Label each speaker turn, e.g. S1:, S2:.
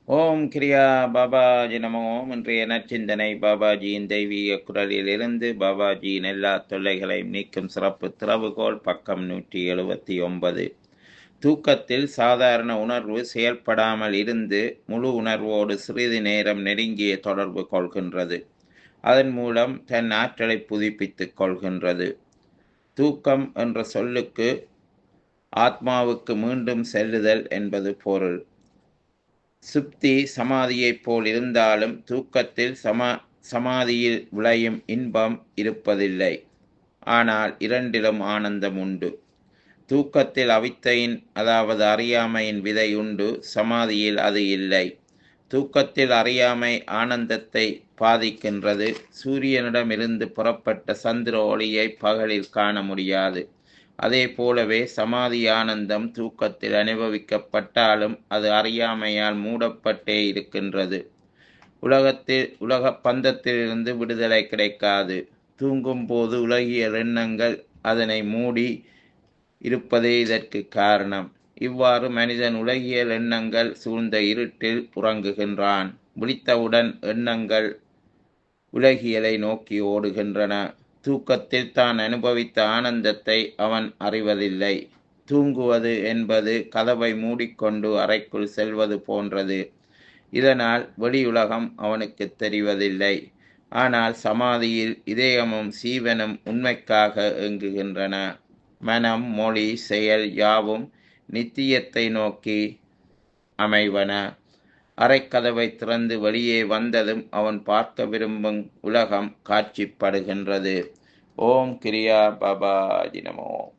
S1: ஓம் கிரியா பாபாஜி நமோ ஓம் இன்றைய நற்சிந்தனை பாபாஜியின் தெய்வீக குரலிலிருந்து பாபாஜியின் எல்லா தொல்லைகளையும் நீக்கும் சிறப்பு திறவுகோல் பக்கம் நூற்றி எழுபத்தி ஒன்பது தூக்கத்தில் சாதாரண உணர்வு செயல்படாமல் இருந்து முழு உணர்வோடு சிறிது நேரம் நெருங்கிய தொடர்பு கொள்கின்றது அதன் மூலம் தன் ஆற்றலை புதுப்பித்துக் கொள்கின்றது தூக்கம் என்ற சொல்லுக்கு ஆத்மாவுக்கு மீண்டும் செல்லுதல் என்பது பொருள் சுப்தி சமாதியைப் போல் இருந்தாலும் தூக்கத்தில் சமா சமாதியில் விளையும் இன்பம் இருப்பதில்லை ஆனால் இரண்டிலும் ஆனந்தம் உண்டு தூக்கத்தில் அவித்தையின் அதாவது அறியாமையின் விதை உண்டு சமாதியில் அது இல்லை தூக்கத்தில் அறியாமை ஆனந்தத்தை பாதிக்கின்றது சூரியனிடமிருந்து புறப்பட்ட சந்திர ஒளியை பகலில் காண முடியாது அதே போலவே சமாதி ஆனந்தம் தூக்கத்தில் அனுபவிக்கப்பட்டாலும் அது அறியாமையால் மூடப்பட்டே இருக்கின்றது உலகத்தில் உலக பந்தத்திலிருந்து விடுதலை கிடைக்காது தூங்கும் போது உலகியல் எண்ணங்கள் அதனை மூடி இருப்பதே இதற்கு காரணம் இவ்வாறு மனிதன் உலகியல் எண்ணங்கள் சூழ்ந்த இருட்டில் உறங்குகின்றான் விழித்தவுடன் எண்ணங்கள் உலகியலை நோக்கி ஓடுகின்றன தூக்கத்தில் தான் அனுபவித்த ஆனந்தத்தை அவன் அறிவதில்லை தூங்குவது என்பது கதவை மூடிக்கொண்டு அறைக்குள் செல்வது போன்றது இதனால் வெளியுலகம் அவனுக்கு தெரிவதில்லை ஆனால் சமாதியில் இதயமும் சீவனும் உண்மைக்காக இயங்குகின்றன மனம் மொழி செயல் யாவும் நித்தியத்தை நோக்கி அமைவன அரைக்கதவை திறந்து வெளியே வந்ததும் அவன் பார்க்க விரும்பும் உலகம் காட்சிப்படுகின்றது ஓம் கிரியா பாபாஜி நமோ